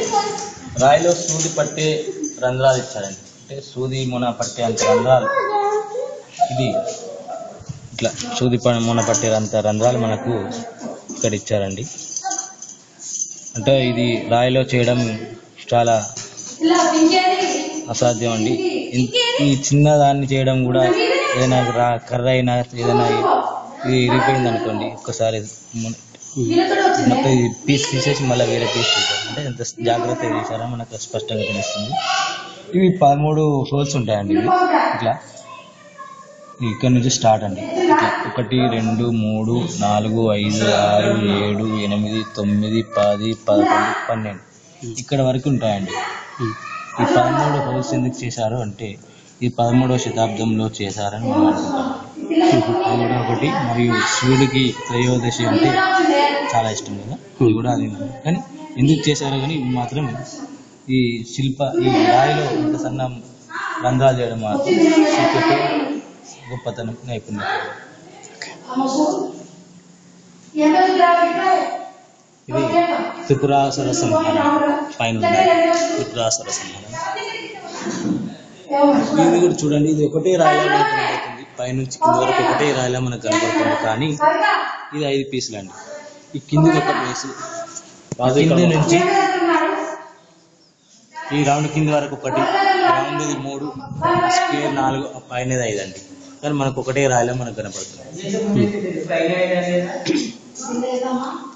రాయిలో సూది పట్టే రంధ్రాలు ఇచ్చారండి అంటే సూది మొన పట్టే అంత రంధ్రాలు ఇది ఇట్లా సూది ప- మొన పట్టే అంత రంధ్రాలు మనకు ఇక్కడ ఇచ్చారండి అంటే ఇది రాయిలో చేయడం చాలా అసాధ్యం అండి ఇన్- ఈ చిన్న దాన్ని చేయడం కూడా ఏదైనా రా కర్ర అయినా ఏదైనా ఇది ఇరిగిపోయింది అనుకోండి ఒక్కసారి మన- మొత్తం ఇది పీస్ తీసేసి మళ్ళీ వేరే పీస్ తీసారు అంటే ఎంత జాగ్రత్తగా తీసారో మనకు స్పష్టంగా తెలుస్తుంది ఇవి పదమూడు హోల్స్ ఉంటాయండి ఇవి ఇట్లా ఇక్కడ నుంచి స్టార్ట్ అండి ఇట్లా ఒకటి రెండు మూడు నాలుగు ఐదు ఆరు ఏడు ఎనిమిది తొమ్మిది పది పదకొండు పన్నెండు ఇక్కడ వరకు ఉంటాయండి ఈ పదమూడు హోల్స్ ఎందుకు చేశారు అంటే ఈ పదమూడవ శతాబ్దంలో చేశారని మనం అనుకుంటాం అది కూడా ఒకటి మరియు శివుడికి త్రయోదశి అంటే చాలా ఇష్టం కదా ఇది కూడా అది కానీ ఎందుకు చేశారో కానీ ఇవి మాత్రం ఈ శిల్ప ఈ రాయిలో ఇంత సన్న రంధ్రాలు చేయడం మాత్రం శిల్పకి గొప్పతనం నైపుణ్యం ఇది త్రిపురాసుర సంహారం పైన ఉన్నాయి. త్రిపురాసుర సంహారం ఇది కూడా చూడండి ఇది ఒకటే రాయిలా మనకు కనబడుతుంది పైనుంచి కింద వరకు ఒకటే రాయిలా మనకు కనబడుతుంది కానీ ఇది ఐదు పీసులు అండి ఈ కింది ఒక బేసు కింది నుంచి ఈ రౌండ్ కింది వరకు ఒకటి రౌండ్ ఇది మూడు స్క్వేర్ నాలుగు పైనది ఐదు అండి కానీ మనకు ఒకటే రాయిలా మనకు కనపడుతుంది